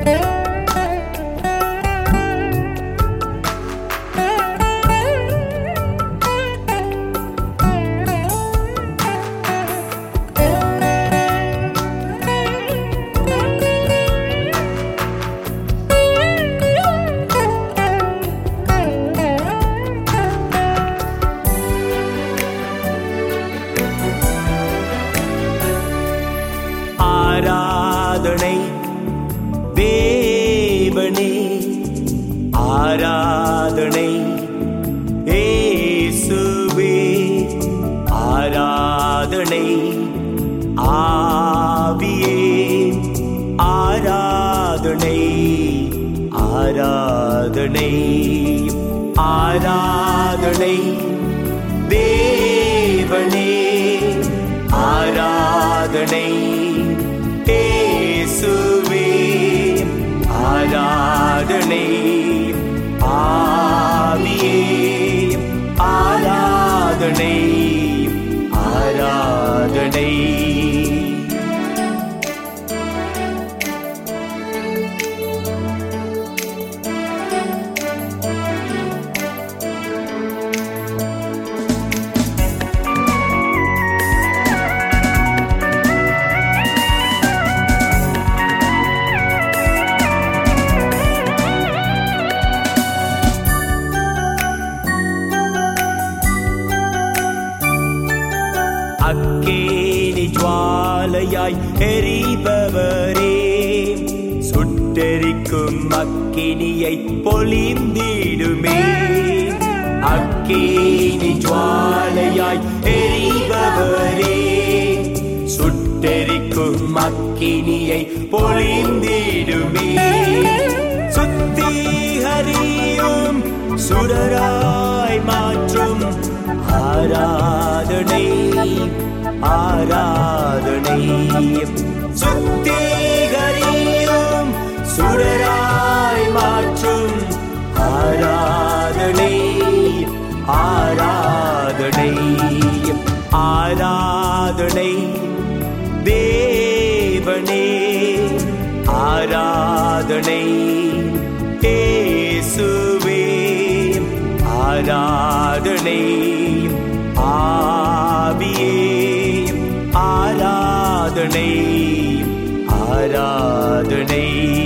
ஆராதனை தேவனே ஆராதனை ஏசுவே ஆராதனை ஆவியே ஆராதனை ஆராதனை ஆராதனை தேவனே ஆராதனை ஏசுவே ஆராதனை ஆவியே ஆராதனை ஆராதனை அக்கேனி ஜுவாலையாய் எரிபவரே சுட்டெரிக்கும் அக்கினியை பொழிந்திடுமே அக்கேனி ஜுவாலையாய் எரிபவரே சுட்டெரிக்கும் அக்கினியை பொழிந்திடுமே சுத்திகரியும் சுடராய் மாற்றும் ஆராதனை ஆராதனை சுத்திகரியும் சுடராய் மாற்றும் ஆராதனை ஆராதனை ஆராதனை தேவனே ஆராதனை ஏசுவே ஆராதனை ஆவியே ஆராதனை ஆராதனை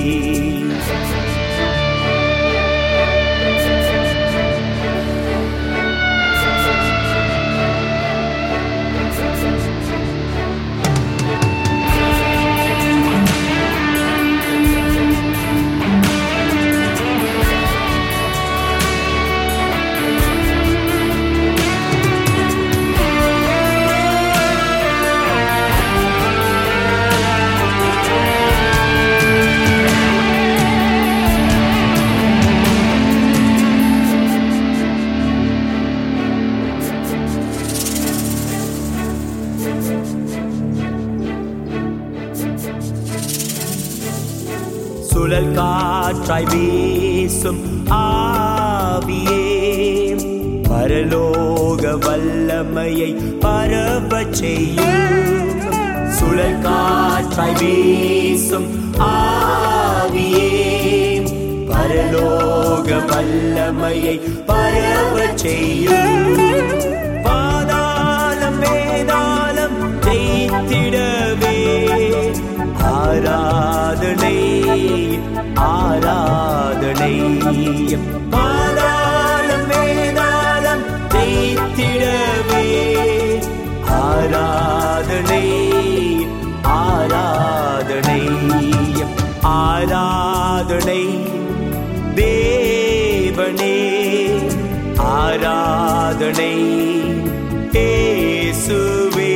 சுழல் காற்றாய் வீசும் ஆவியே பரலோக வல்லமையை பரவச் செய்யும் சுழல் காற்றாய் வீசும் ஆவியே பரலோக வல்லமையை பரவச் செய்யும் பாதாளம் வேதாளம் ஜெயித்திடவே ஆராதனை ஆராதனை பாதாளம் வேதாளம் ஜெயித்திடவே ஆராதனை ஆராதனை ஆராதனை தேவனே ஆராதனை ஏசுவே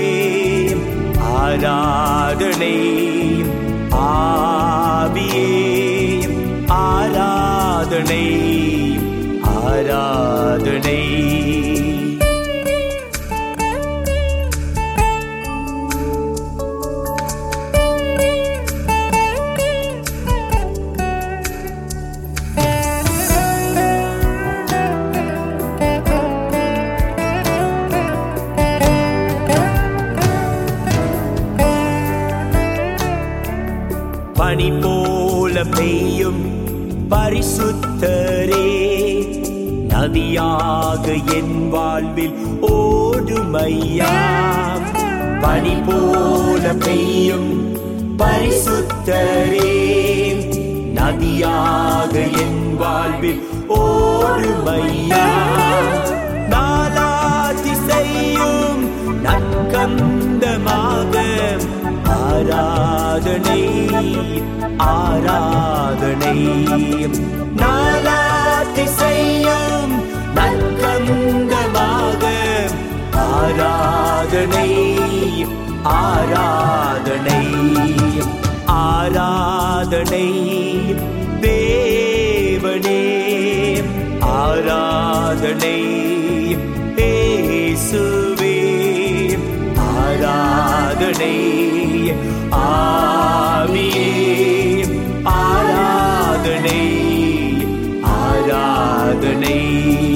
ஆராதனை ஆவியே ஆராதனை ஆராதனை பனி போல பெய்யும் பரிசுத்தரே நதியாக என் வாழ்வில் ஓடுமையா பனி போல பெய்யும் பரிசுத்தரே நதியாக என் வாழ்வில் ஓடுமையா நாலாதி செய்யும் நற்கந்தமாக ஆராதனை ஆராதனை நாலாதி செய்யும் நற்கந்தமாக ஆராதனை ஆராதனை ஆராதனை தேவனே ஆராதனை இயேசுவே ஆராதனை ஆவியே ஆராதனை ஆராதனை